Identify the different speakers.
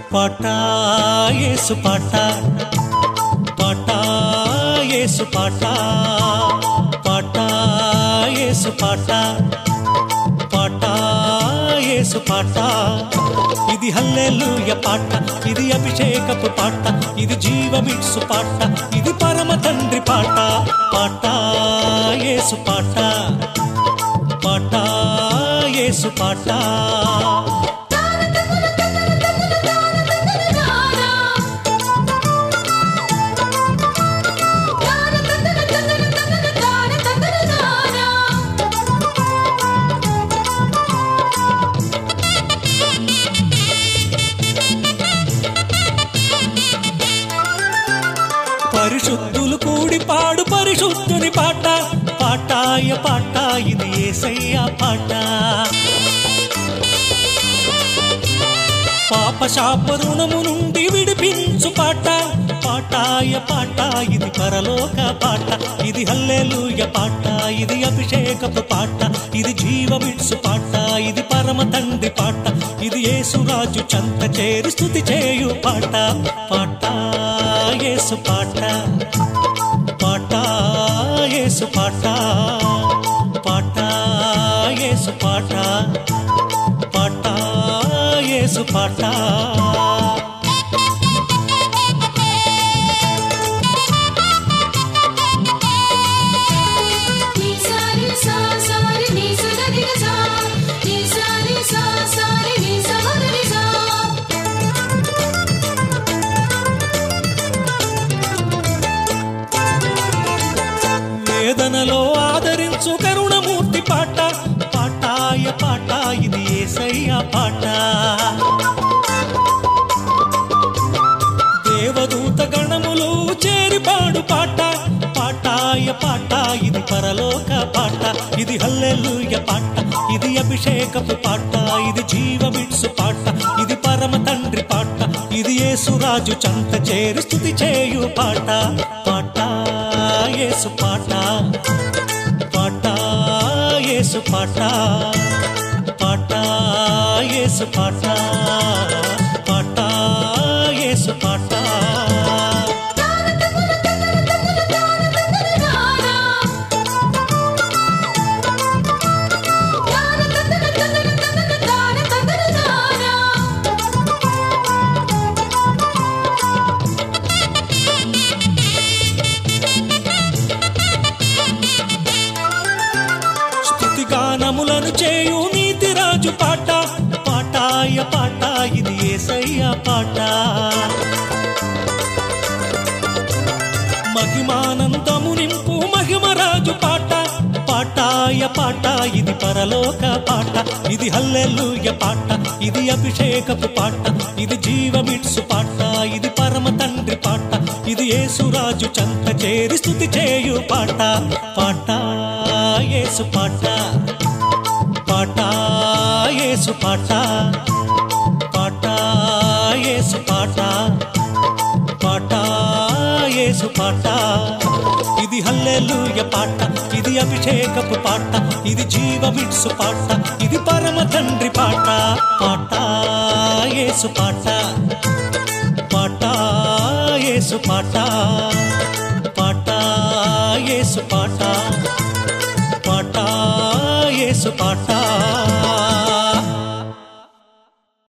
Speaker 1: పాట యేసు పాట పాట యేసు పాట పాట యేసు పాట పాట యేసు పాట ఇది హల్లెలూయ పాట ఇది అభిషేకపు పాట ఇది జీవమిట్సు పాట ఇది పరమ తండ్రి పాట పాట యేసు పాట పాట యేసు పాట పరిశుద్ధులు కూడి పాడు పరిశుద్ధుని పాట పాటాయ పాట ఇది ఏసయ్య పాట పాప శాప రుణము నుండి విడిపించు పాట పాటాయ పాట ఇది పరలోక పాట ఇది హల్లెలూయ పాట ఇది అభిషేకపు పాట ఇది జీవమిడ్సు పాట ఇది పరమ తండ్రి పాట ఇది యేసురాజు చంత చేరి స్థుతి చేయు పాట పాట యేసు పాట పాట యేసు పాట పాట యేసు పాట పాట యేసు పాట వేదనలో ఆదరించు కరుణమూర్తి పాట పాటాయ పాట ఇది ఏసయ్య పాట దేవదూత గణములు చేరి పాడు పాట పాటాయ పాట ఇది పరలోక పాట ఇది హల్లెలూయ పాట ఇది అభిషేకపు పాట ఇది జీవమిడ్సు పాట ఇది పరమ తండ్రి పాట ఇది యేసురాజు చంత చేరి స్థుతి చేయు పాట పాట యేసు పాట పాట యేసు పాట పాట యేసు పాట పాట యేసు పాట స్థుతిగానములను చేయు నీతిరాజు పాట పాటాయ పాట ఇది ఏసయ్య పాట మహిమానందము నింపు మహిమరాజు పాట పాటాయ పాట ఇది పరలోక పాట ఇది హల్లెలూయ పాట ఇది అభిషేకపు పాట ఇది జీవమిట్సు పాట ఇది పరమ తండ్రి పాట ఇది యేసురాజు చంత చేరి స్థుతి చేయు పాట పాట యేసు పాట పాట యేసు పాట పాట యేసు పాట పాట యేసు పాట ఇది హల్లెలూయ పాట ఇది అభిషేకపు పాట ఇది జీవమిడ్సు పాట ఇది పరమ తండ్రి పాట పాట యేసు పాట పాట యేసు పాట పాట యేసు పాట పాట యేసు పాట